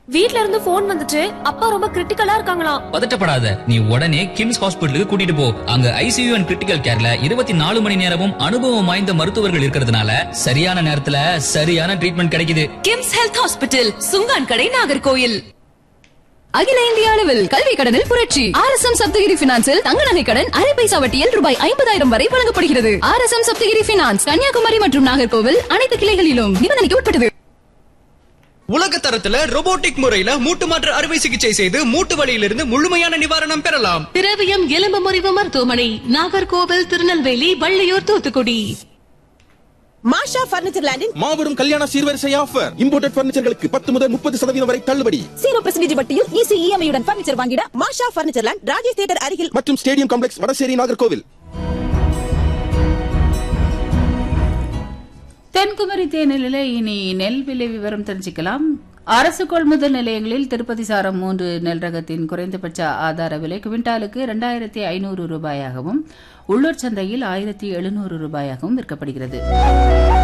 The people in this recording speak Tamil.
வீட்ல இருந்து போன் வந்துச்சு அப்பா ரொம்ப கிரிட்டிக்கலா இருக்காங்களாம் பதட்டப்படாத நீ உடனே கிம்ஸ் ஹாஸ்பிட்டலுக்கு கூட்டிட்டு போ அங்க ஐசியூ அண்ட் கிரிட்டிக்கல் கேர்ல இருபத்தி நாலு மணி நேரமும் அனுபவம் வாய்ந்த மருத்துவர்கள் இருக்கிறதுனால சரியான நேரத்துல சரியான ட்ரீட்மெண்ட் கிடைக்குது கிம்ஸ் ஹெல்த் ஹாஸ்பிட்டல் சுங்கான் கடை நாகர்கோயில் அகில இந்திய அளவில் கல்வி கடனில் புரட்சி ஆர் எஸ் எம் சப்தகிரி பினான்சில் தங்க நகை கடன் அரை பைசா வட்டியில் ரூபாய் ஐம்பதாயிரம் வரை வழங்கப்படுகிறது R S M Saptagiri finance Kanniyakumari மற்றும் நாகர்கோவில் அனைத்து கிளைகளிலும் நிபந்தனைக்கு உட்பட்டது உலக தரத்துல robotic முறையில மூட்டு மாற்று அறுவை சிகிச்சை செய்து மூட்டு வலியிலிருந்து முழுமையான நிவாரணம் பெறலாம் திரவியம் எலும்பு முறிவு மருத்துவமனை நாகர்கோவில் திருநெல்வேலி வள்ளியூர் தூத்துக்குடி மாஷா பர்னிச்சர் லேண்டின் மாபெரும் கல்யாண சீர்வரிசை ஆஃபர் இம்போர்ட்டட் பர்னிச்சர்களுக்கு பத்து முதல் முப்பது சதவீதம் வரை தள்ளுபடி ஜீரோ பர்சன்டேஜ் வட்டியில் ஈஸி இஎம்ஐயுடன் பர்னிச்சர் வாங்கிட Masha furniture land Rajesh theatre அருகில் மற்றும் ஸ்டேடியம் காம்ப்ளெக்ஸ் வடசேரி நாகர்கோவில் தென்குமரி தேனிலே இனி நெல் விலை விவரம் தெரிஞ்சுக்கலாம் அரசு கொள்முதல் நிலையங்களில் திருப்பதி சாரம் மூன்று நெல் ரகத்தின் குறைந்தபட்ச ஆதார விலை குவிண்டாலுக்கு இரண்டாயிரத்தி ஐநூறு ரூபாயாகவும் உள்ளூர் சந்தையில் ஆயிரத்தி எழுநூறு ரூபாயாகவும் விற்கப்படுகிறது